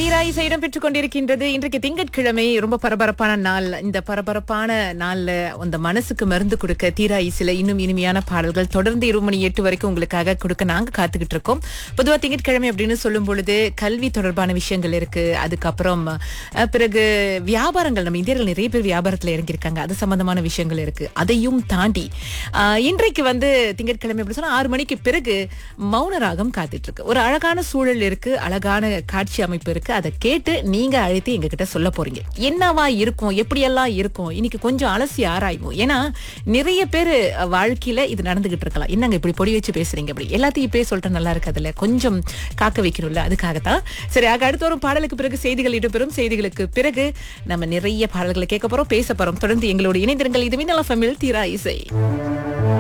தீராய் சைடம் பெற்றுக் கொண்டிருக்கின்றது இன்றைக்கு திங்கட்கிழமை ரொம்ப பரபரப்பான நாள் இந்த பரபரப்பான நாள்ல அந்த மனசுக்கு மருந்து கொடுக்க தீராய் சில இன்னும் இனிமையான பாடல்கள் தொடர்ந்து இரு மணி எட்டு வரைக்கும் உங்களுக்காக கொடுக்க நாங்க காத்துக்கிட்டு இருக்கோம் பொதுவா திங்கட்கிழமை அப்படின்னு சொல்லும் பொழுது கல்வி தொடர்பான விஷயங்கள் இருக்கு அதுக்கப்புறம் அஹ், பிறகு வியாபாரங்கள் நம்ம இந்தியர்கள் நிறைய பேர் வியாபாரத்துல இறங்கியிருக்காங்க அது சம்பந்தமான விஷயங்கள் இருக்கு அதையும் தாண்டி ஆஹ், இன்றைக்கு வந்து திங்கட்கிழமை எப்படி சொன்னா ஆறு மணிக்கு பிறகு மௌன ராகம் காத்துட்டு இருக்கு ஒரு அழகான சூழல் இருக்கு அழகான காட்சி அமைப்பு இருக்கு அதை கேட்டு நீங்க அழைத்து எங்க கிட்ட சொல்ல போறீங்க என்னவா இருக்கும் எப்படியெல்லாம் இருக்கும் இன்னைக்கு கொஞ்சம் அலசி ஆராய்வோம் ஏன்னா நிறைய பேர் வாழ்க்கையில இது நடந்துகிட்டு இருக்கலாம் என்னங்க இப்படி பொடி வச்சு பேசுறீங்க அப்படி எல்லாத்தையும் இப்பயே சொல்லிட்டு நல்லா இருக்காதுல்ல கொஞ்சம் காக்க வைக்கணும்ல அதுக்காகத்தான் சரி ஆக அடுத்த ஒரு பாடலுக்கு பிறகு செய்திகள் இடம்பெறும் செய்திகளுக்கு பிறகு நம்ம நிறைய பாடல்களை கேட்க போறோம் பேச போறோம் தொடர்ந்து எங்களோட இணைந்திருங்கள் இது மின்னலா ஃபமிழ் தீரா இசை